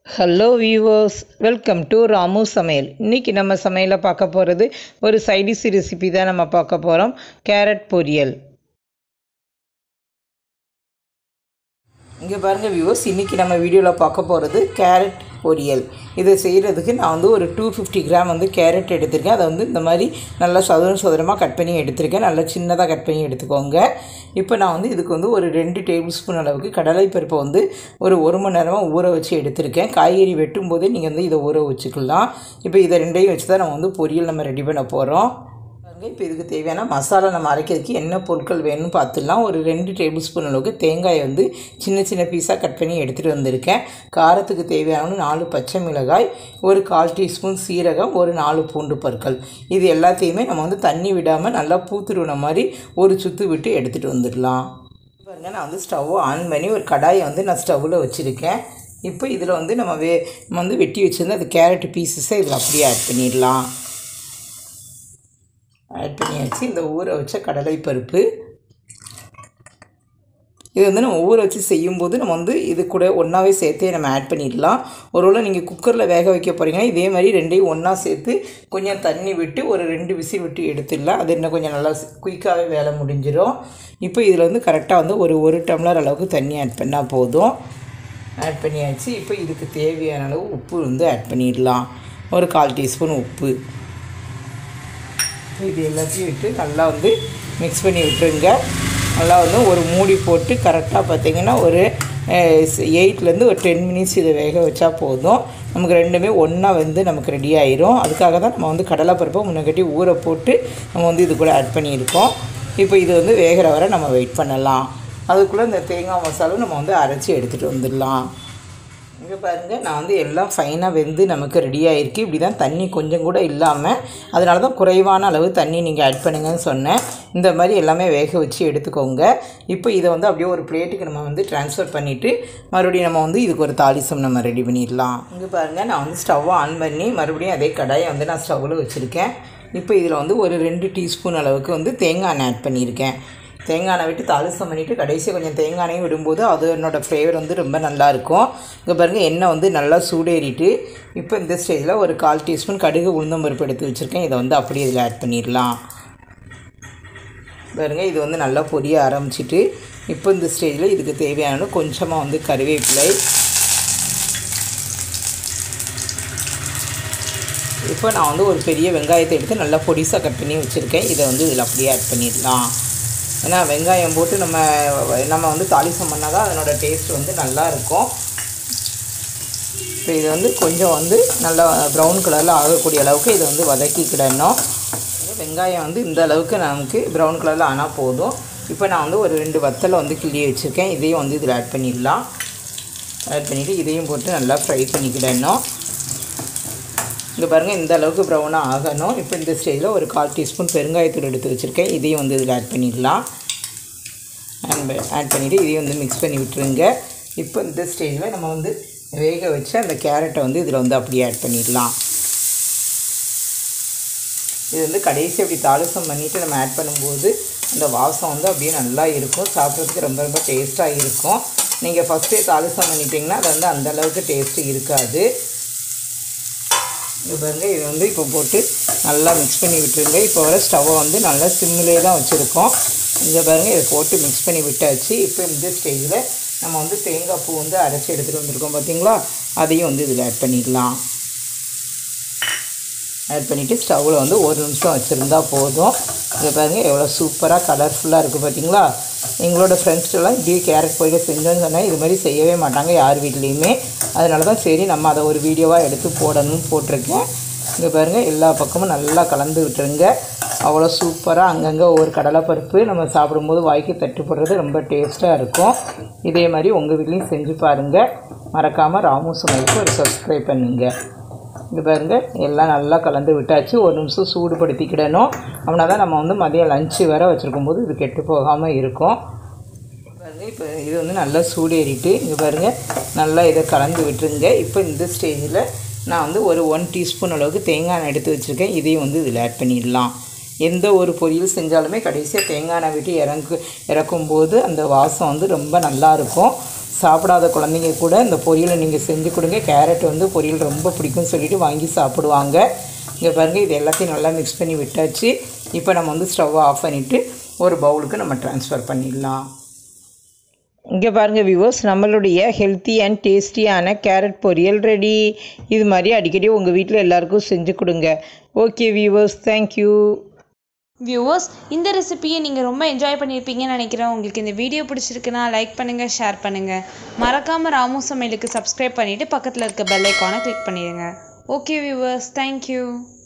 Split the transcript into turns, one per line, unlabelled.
hello viewers welcome to Ramu சமையல் இன்றைக்கி நம்ம சமையலில் பார்க்க போகிறது ஒரு சைடிஷ் ரெசிபி தான் நம்ம பார்க்க போகிறோம் கேரட் பொரியல் இங்கே பாருங்கள் வியூவர்ஸ் இன்றைக்கி நம்ம வீடியோவில் பார்க்க போகிறது கேரட் பொரியல் இதை செய்கிறதுக்கு நான் வந்து ஒரு டூ ஃபிஃப்டி கிராம் வந்து கேரட் எடுத்திருக்கேன் அதை வந்து இந்த மாதிரி நல்லா சதுரம் சதுரமாக கட் பண்ணி எடுத்திருக்கேன் நல்லா சின்னதாக கட் பண்ணி எடுத்துக்கோங்க இப்போ நான் வந்து இதுக்கு வந்து ஒரு ரெண்டு டேபிள் ஸ்பூன் அளவுக்கு கடலைப்பருப்பை வந்து ஒரு ஒரு மணி நேரமாக ஊற வச்சு எடுத்திருக்கேன் காய்கறி வெட்டும் போதே நீங்கள் வந்து இதை ஊற வச்சுக்கலாம் இப்போ இதை ரெண்டையும் வச்சு தான் நம்ம வந்து பொரியல் நம்ம ரெடி பண்ண போகிறோம் பாருங்க இப்போ இதுக்கு தேவையான மசாலா நம்ம அரைக்கிறதுக்கு என்ன பொருட்கள் வேணும்னு பார்த்துடலாம் ஒரு ரெண்டு டேபிள் ஸ்பூன் அளவுக்கு தேங்காயை வந்து சின்ன சின்ன பீஸாக கட் பண்ணி எடுத்துகிட்டு வந்திருக்கேன் காரத்துக்கு தேவையான நாலு பச்சை மிளகாய் ஒரு கால் டீஸ்பூன் சீரகம் ஒரு நாலு பூண்டு பற்கள் இது எல்லாத்தையுமே நம்ம வந்து தண்ணி விடாமல் நல்லா பூத்துருவின மாதிரி ஒரு சுற்று விட்டு எடுத்துகிட்டு வந்துடலாம் பாருங்க நான் வந்து ஸ்டவ்வை ஆன் பண்ணி ஒரு கடாயை வந்து நான் ஸ்டவ்வில் வச்சுருக்கேன் இப்போ இதில் வந்து நம்ம வே நம்ம வந்து வெட்டி வச்சுருந்து அது கேரட் பீசஸை இதில் அப்படியே ஆட் பண்ணிடலாம் ஆட் பண்ணியாச்சு இந்த ஊற வச்ச கடலைப்பருப்பு இது வந்து நம்ம ஊற வச்சு செய்யும்போது நம்ம வந்து இது கூட ஒன்றாவே சேர்த்தே நம்ம ஆட் பண்ணிடலாம் ஒருவேளை நீங்கள் குக்கரில் வேக வைக்க போகிறீங்கன்னா இதே மாதிரி ரெண்டையும் ஒன்றா சேர்த்து கொஞ்சம் தண்ணி விட்டு ஒரு ரெண்டு விசில் விட்டு எடுத்துடலாம் அது இன்னும் கொஞ்சம் நல்லா குயிக்காகவே வேலை முடிஞ்சிடும் இப்போ இதில் வந்து கரெக்டாக வந்து ஒரு ஒரு டம்ளர் அளவுக்கு தண்ணி ஆட் பண்ணால் போதும் ஆட் பண்ணியாச்சு இப்போ இதுக்கு தேவையான அளவு உப்பு வந்து ஆட் பண்ணிடலாம் ஒரு கால் டீஸ்பூன் உப்பு இது எல்லாத்தையும் விட்டு நல்லா வந்து மிக்ஸ் பண்ணி விட்டுருங்க நல்லா வந்து ஒரு மூடி போட்டு கரெக்டாக பார்த்திங்கன்னா ஒரு எயிட்லேருந்து ஒரு டென் மினிட்ஸ் இதை வேக வச்சா போதும் நமக்கு ரெண்டுமே ஒன்றா வந்து நமக்கு ரெடி ஆயிரும் அதுக்காக தான் நம்ம வந்து கடலைப்பருப்பை முன்னக்கட்டி ஊற போட்டு நம்ம வந்து இது கூட ஆட் பண்ணியிருக்கோம் இப்போ இது வந்து வேகிற வரை நம்ம வெயிட் பண்ணலாம் அதுக்குள்ளே இந்த தேங்காய் மசாலும் நம்ம வந்து அரைச்சி எடுத்துகிட்டு வந்துடலாம் இங்கே பாருங்கள் நான் வந்து எல்லாம் ஃபைனாக வெந்து நமக்கு ரெடி ஆகிருக்கு இப்படி தான் தண்ணி கொஞ்சம் கூட இல்லாமல் அதனால தான் குறைவான அளவு தண்ணி நீங்கள் ஆட் பண்ணுங்கன்னு சொன்னேன் இந்த மாதிரி எல்லாமே வேக வச்சு எடுத்துக்கோங்க இப்போ இதை வந்து அப்படியே ஒரு பிளேட்டுக்கு நம்ம வந்து ட்ரான்ஸ்ஃபர் பண்ணிவிட்டு மறுபடியும் நம்ம வந்து இதுக்கு ஒரு தாளிசம் நம்ம ரெடி பண்ணிடலாம் இங்கே பாருங்கள் நான் வந்து ஸ்டவ்வை ஆன் பண்ணி மறுபடியும் அதே கடாயை வந்து நான் ஸ்டவ்வில் வச்சுருக்கேன் இப்போ இதில் வந்து ஒரு ரெண்டு டீஸ்பூன் அளவுக்கு வந்து தேங்காய் எண்ணெய் ஆட் பண்ணியிருக்கேன் தேங்காய் எண்ணெய் விட்டு தாளிசம் பண்ணிவிட்டு கடைசி கொஞ்சம் தேங்காய் எண்ணெயும் விடும்போது அது என்னோடய ஃப்ளேவர் வந்து ரொம்ப நல்லாயிருக்கும் இங்கே பாருங்கள் எண்ணெய் வந்து நல்லா சூடேறிட்டு இப்போ இந்த ஸ்டேஜில் ஒரு கால் டீஸ்பூன் கடுகு உளுந்தம் பருப்பு எடுத்து வச்சுருக்கேன் இதை வந்து அப்படியே இதில் ஆட் பண்ணிடலாம் பாருங்கள் இது வந்து நல்லா பொரிய ஆரம்பிச்சிட்டு இப்போ இந்த ஸ்டேஜில் இதுக்கு தேவையான கொஞ்சமாக வந்து கருவேப்பிலை இப்போ நான் வந்து ஒரு பெரிய வெங்காயத்தை எடுத்து நல்லா பொடிசாக கட் பண்ணி வச்சுருக்கேன் இதை வந்து இதில் அப்படியே ஆட் பண்ணிடலாம் ஏன்னா வெங்காயம் போட்டு நம்ம நம்ம வந்து தாளிசம் பண்ணால் தான் அதனோட டேஸ்ட் வந்து நல்லா இருக்கும் இப்போ இது வந்து கொஞ்சம் வந்து நல்லா ப்ரௌன் கலரில் ஆகக்கூடிய அளவுக்கு இதை வந்து வதக்கிக்கிடணும் வெங்காயம் வந்து இந்த அளவுக்கு நமக்கு ப்ரௌன் கலரில் ஆனால் போதும் இப்போ நான் வந்து ஒரு ரெண்டு வத்தலை வந்து கிள்ளி வச்சுருக்கேன் இதையும் வந்து இதில் ஆட் பண்ணிடலாம் ஆட் பண்ணிவிட்டு இதையும் போட்டு நல்லா ஃப்ரை பண்ணிக்கிடணும் இங்கே பாருங்கள் இந்த அளவுக்கு ப்ரௌனாக ஆகணும் இப்போ இந்த ஸ்டேஜில் ஒரு கால் டீஸ்பூன் பெருங்காயத்தூள் எடுத்து வச்சுருக்கேன் இதையும் வந்து இதில் ஆட் பண்ணிடலாம் ஆட் ஆட் பண்ணிவிட்டு இதையும் வந்து மிக்ஸ் பண்ணி விட்டுருங்க இப்போ இந்த ஸ்டேஜில் நம்ம வந்து வேக வச்சு அந்த கேரட்டை வந்து இதில் வந்து அப்படியே ஆட் பண்ணிடலாம் இது வந்து கடைசி அப்படி தாளிசம் பண்ணிவிட்டு நம்ம ஆட் பண்ணும்போது அந்த வாசம் வந்து அப்படியே நல்லா இருக்கும் சாப்பிட்றதுக்கு ரொம்ப ரொம்ப டேஸ்ட்டாக இருக்கும் நீங்கள் ஃபஸ்ட்டே தாளிசம் பண்ணிட்டீங்கன்னா அது வந்து அந்தளவுக்கு டேஸ்ட்டு இருக்காது இது பாருங்க இது வந்து இப்போ போட்டு நல்லா மிக்ஸ் பண்ணி விட்டுருங்க இப்போ வர ஸ்டவ்வை வந்து நல்லா சிம்மிலே தான் வச்சுருக்கோம் இங்கே பாருங்கள் இதை போட்டு மிக்ஸ் பண்ணி விட்டாச்சு இப்போ இந்த ஸ்டேஜில் நம்ம வந்து தேங்காய் பூ வந்து அரைச்சி எடுத்துகிட்டு வந்திருக்கோம் பார்த்தீங்களா அதையும் வந்து இதில் ஆட் பண்ணிடலாம் ஆட் பண்ணிவிட்டு ஸ்டவ்வில் வந்து ஒரு நிமிஷம் வச்சுருந்தா போதும் இங்கே பாருங்கள் எவ்வளோ சூப்பராக கலர்ஃபுல்லாக இருக்குது பார்த்தீங்களா எங்களோட ஃப்ரெண்ட்ஸ்டெல்லாம் இப்படி கேரட் பொரியல் செஞ்சோன்னு சொன்னால் இது மாதிரி செய்யவே மாட்டாங்க யார் வீட்லேயுமே அதனால தான் சரி நம்ம அதை ஒரு வீடியோவாக எடுத்து போடணும்னு போட்டிருக்கேன் இங்கே பாருங்கள் எல்லா பக்கமும் நல்லா கலந்து விட்டுருங்க அவ்வளோ சூப்பராக அங்கங்கே ஒவ்வொரு கடலைப்பருப்பு நம்ம சாப்பிடும்போது வாய்க்கு தட்டுப்படுறது ரொம்ப டேஸ்ட்டாக இருக்கும் இதே மாதிரி உங்கள் வீட்லேயும் செஞ்சு பாருங்கள் மறக்காமல் ராமு சமையலுக்கு ஒரு சப்ஸ்கிரைப் பண்ணுங்கள் இது பாருங்கள் எல்லாம் நல்லா கலந்து விட்டாச்சு ஒரு நிமிஷம் சூடுபடுத்திக்கிடணும் அப்படின்னா தான் நம்ம வந்து மதியம் லஞ்சு வேறு வச்சுருக்கும் போது இது கெட்டு போகாமல் இருக்கும் பாருங்கள் இப்போ இது வந்து நல்லா சூடேறிட்டு இங்கே பாருங்கள் நல்லா இதை கலந்து விட்டுருங்க இப்போ இந்த ஸ்டேஜில் நான் வந்து ஒரு ஒன் டீஸ்பூன் அளவுக்கு தேங்காய் எண்ணெய் எடுத்து வச்சுருக்கேன் இதையும் வந்து இதில் ஆட் பண்ணிடலாம் எந்த ஒரு பொரியல் செஞ்சாலுமே கடைசியாக தேங்காய் எண்ணெய் விட்டு இறங்கு இறக்கும்போது அந்த வாசம் வந்து ரொம்ப நல்லாயிருக்கும் சாப்பிடாத குழந்தைங்க கூட இந்த பொரியலை நீங்கள் செஞ்சு கொடுங்க கேரட் வந்து பொரியல் ரொம்ப பிடிக்கும்னு சொல்லிட்டு வாங்கி சாப்பிடுவாங்க இங்கே பாருங்கள் இது எல்லாத்தையும் நல்லா மிக்ஸ் பண்ணி விட்டாச்சு இப்போ நம்ம வந்து ஸ்டவ்வை ஆஃப் பண்ணிவிட்டு ஒரு பவுலுக்கு நம்ம ட்ரான்ஸ்ஃபர் பண்ணிடலாம் இங்கே பாருங்கள் வியூவர்ஸ் நம்மளுடைய ஹெல்த்தி அண்ட் டேஸ்டியான கேரட் பொரியல் ரெடி இது மாதிரி அடிக்கடி உங்கள் வீட்டில் எல்லாருக்கும் செஞ்சு கொடுங்க ஓகே வியூவர்ஸ் தேங்க்யூ
வியூவர்ஸ் இந்த ரெசிபியை நீங்கள் ரொம்ப என்ஜாய் பண்ணியிருப்பீங்கன்னு நினைக்கிறேன் உங்களுக்கு இந்த வீடியோ பிடிச்சிருக்குன்னா லைக் பண்ணுங்கள் ஷேர் பண்ணுங்கள் மறக்காமல் ராமு சமையலுக்கு சப்ஸ்கிரைப் பண்ணிவிட்டு பக்கத்தில் இருக்க பெல் ஐக்கானை கிளிக் பண்ணிடுங்க ஓகே வியூவர்ஸ் தேங்க்யூ